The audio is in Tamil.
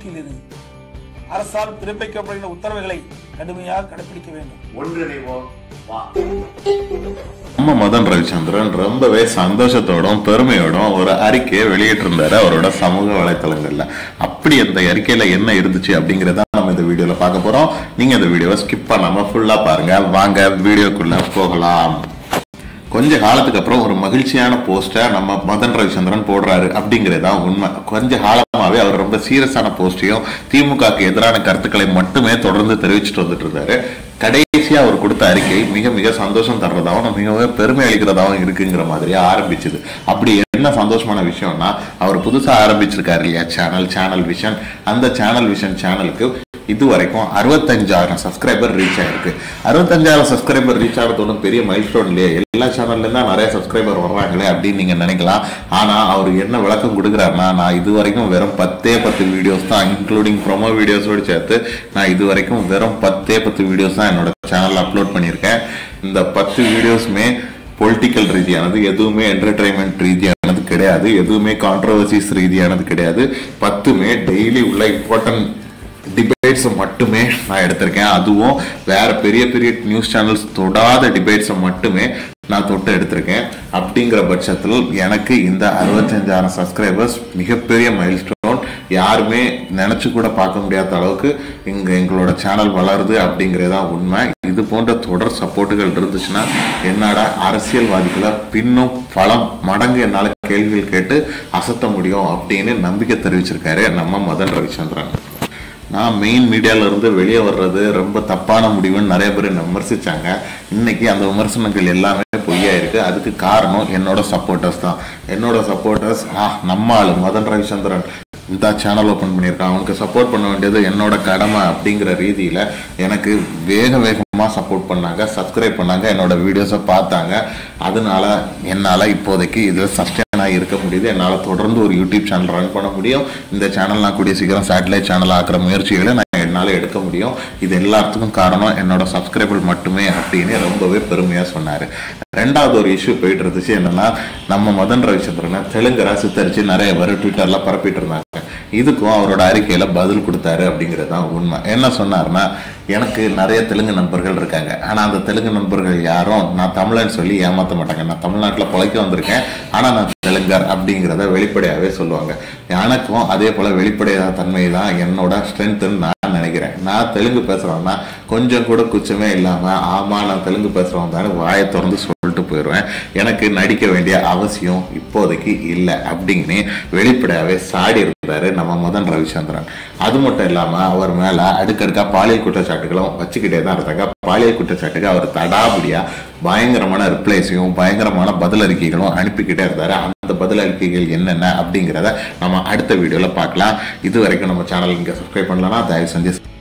வீட்டில் இரு அரசால் பிறப்பிக்கப்படுகிற உத்தரவுகளை கடுமையாக கடைபிடிக்க வேண்டும் ஒன்றிணைவோம் வா நம்ம மதன் ரவிச்சந்திரன் ரொம்பவே சந்தோஷத்தோடும் பெருமையோடும் ஒரு அறிக்கையை வெளியிட்டிருந்தாரு அவரோட சமூக வலைத்தளங்கள்ல அப்படி அந்த அறிக்கையில என்ன இருந்துச்சு அப்படிங்கறத நம்ம இந்த வீடியோல பார்க்க போறோம் நீங்க இந்த வீடியோவை ஸ்கிப் பண்ணாம ஃபுல்லா பாருங்க வாங்க வீடியோக்குள்ள போகலாம் கொஞ்ச காலத்துக்கு அப்புறம் ஒரு மகிழ்ச்சியான போஸ்டை நம்ம மதன் ரவிச்சந்திரன் போடுறாரு அப்படிங்கிறது தான் உண்மை கொஞ்ச காலமாவே அவர் ரொம்ப சீரியஸான போஸ்டையும் திமுகக்கு எதிரான கருத்துக்களை மட்டுமே தொடர்ந்து தெரிவிச்சுட்டு வந்துட்டு இருந்தாரு கடைசியா அவர் கொடுத்த அறிக்கை மிக மிக சந்தோஷம் தர்றதாகவும் மிக பெருமை அளிக்கிறதாகவும் இருக்குங்கிற மாதிரியே ஆரம்பிச்சது அப்படி என்ன சந்தோஷமான விஷயம்னா அவர் புதுசா ஆரம்பிச்சிருக்காரு இல்லையா சேனல் சேனல் விஷன் அந்த சேனல் விஷன் சேனலுக்கு இது வரைக்கும் அறுபத்தஞ்சாயிரம் சப்ஸ்கிரைபர் ரீச் ஆயிருக்கு அறுபத்தஞ்சாயிரம் சப்ஸ்கிரைபர் ரீச் ஆகிறது பெரிய மைல்ஸ்டோன் இல்லையா எல்லா சேனல்ல இருந்தா நிறைய சப்ஸ்கிரைபர் வர்றாங்களே அப்படின்னு நீங்க நினைக்கலாம் ஆனா அவர் என்ன விளக்கம் கொடுக்குறாருன்னா நான் இது வரைக்கும் வெறும் பத்தே பத்து வீடியோஸ் தான் இன்க்ளூடிங் ப்ரொமோ வீடியோஸோடு சேர்த்து நான் இது வரைக்கும் வெறும் பத்தே பத்து வீடியோஸ் தான் என்னோட சேனல்ல அப்லோட் பண்ணியிருக்கேன் இந்த பத்து வீடியோஸுமே பொலிட்டிக்கல் ரீதியானது எதுவுமே என்டர்டைன்மெண்ட் ரீதியானது கிடையாது எதுவுமே கான்ட்ரவர்சிஸ் ரீதியானது கிடையாது பத்துமே டெய்லி உள்ள இம்பார்ட்டன்ட் டிபேட்ஸை மட்டுமே நான் எடுத்திருக்கேன் அதுவும் வேற பெரிய பெரிய நியூஸ் சேனல்ஸ் தொடாத டிபேட்ஸை மட்டுமே நான் தொட்டு எடுத்திருக்கேன் அப்படிங்கிற பட்சத்தில் எனக்கு இந்த அறுபத்தஞ்சாயிரம் சப்ஸ்கிரைபர்ஸ் மிகப்பெரிய மைல்ஸ்டோன் யாருமே நினைச்சு கூட பார்க்க முடியாத அளவுக்கு இங்க எங்களோட சேனல் வளருது அப்படிங்கிறதான் உண்மை இது போன்ற தொடர் சப்போர்ட்டுகள் இருந்துச்சுன்னா என்னடா அரசியல்வாதிகளை பின்னும் பல மடங்கு என்னால் கேள்விகள் கேட்டு அசத்த முடியும் அப்படின்னு நம்பிக்கை தெரிவிச்சிருக்காரு நம்ம மதன் ரவிச்சந்திரன் நான் மெயின் மீடியால இருந்து வெளியே வர்றது ரொம்ப தப்பான முடிவுன்னு நிறைய பேர் என்னை விமர்சிச்சாங்க இன்னைக்கு அந்த விமர்சனங்கள் எல்லாமே பொய்யா இருக்கு அதுக்கு காரணம் என்னோட சப்போர்ட்டர்ஸ் தான் என்னோட சப்போர்ட்டர்ஸ் ஆ நம்ம ஆளு மதன் ரவிச்சந்திரன் இந்த சேனல் ஓப்பன் பண்ணியிருக்கான் அவனுக்கு சப்போர்ட் பண்ண வேண்டியது என்னோட கடமை அப்படிங்கிற ரீதியில் எனக்கு வேக வேகமாக சப்போர்ட் பண்ணாங்க சப்ஸ்கிரைப் பண்ணாங்க என்னோட வீடியோஸை பார்த்தாங்க அதனால என்னால் இப்போதைக்கு இதில் சஸ்டெயினாக இருக்க முடியுது என்னால் தொடர்ந்து ஒரு யூடியூப் சேனல் ரன் பண்ண முடியும் இந்த சேனல் நான் கூடிய சீக்கிரம் சேட்டலைட் சேனல் ஆக்குற முயற்சிகளை நான் என்னால் எடுக்க முடியும் இது எல்லாத்துக்கும் காரணம் என்னோட சப்ஸ்கிரைபர் மட்டுமே அப்படின்னு ரொம்பவே பெருமையாக சொன்னார் ரெண்டாவது ஒரு இஷ்யூ போயிட்டு இருந்துச்சு என்னன்னா நம்ம மதன் ரவிச்சந்திரனை தெலுங்கரா சித்தரிச்சு நிறைய பேர் ட்விட்டர்ல பரப்பிட்டு இருந்தாங்க இதுக்கும் அவரோட அறிக்கையில பதில் கொடுத்தாரு அப்படிங்கிறது தான் உண்மை என்ன சொன்னார்னா எனக்கு நிறைய தெலுங்கு நண்பர்கள் இருக்காங்க ஆனா அந்த தெலுங்கு நண்பர்கள் யாரும் நான் தமிழன்னு சொல்லி ஏமாத்த மாட்டாங்க நான் தமிழ்நாட்டுல பிழைக்க வந்திருக்கேன் ஆனா நான் தெலுங்கர் அப்படிங்கிறத வெளிப்படையாவே சொல்லுவாங்க எனக்கும் அதே போல வெளிப்படையான தன்மை தான் என்னோட ஸ்ட்ரென்த்னு நான் நினைக்கிறேன் நான் தெலுங்கு பேசுறேன்னா கொஞ்சம் கூட குச்சமே இல்லாம ஆமா நான் தெலுங்கு பேசுறவன் தானே வாயை திறந்து சொல்லிட்டு போயிடுவேன் எனக்கு நடிக்க வேண்டிய அவசியம் இப்போதைக்கு இல்லை அப்படின்னு வெளிப்படையாவே சாடி இருந்தாரு நம்ம மதன் ரவிச்சந்திரன் அது மட்டும் இல்லாம அவர் மேல அடுக்கடுக்கா பாலியல் குற்றச்சாட்டுகளும் வச்சுக்கிட்டே தான் இருந்தாங்க பாலியல் குற்றச்சாட்டுக்கு அவர் தடாபடியா பயங்கரமான ரிப்ளைஸையும் பயங்கரமான பதில் அறிக்கைகளும் அனுப்பிக்கிட்டே இருந்தாரு அந்த பதில் அறிக்கைகள் என்னென்ன அப்படிங்கிறத நம்ம அடுத்த வீடியோல பார்க்கலாம் இது வரைக்கும் நம்ம சேனல் இங்க சப்ஸ்கிரைப் பண்ணலன்னா தயவு செஞ்சு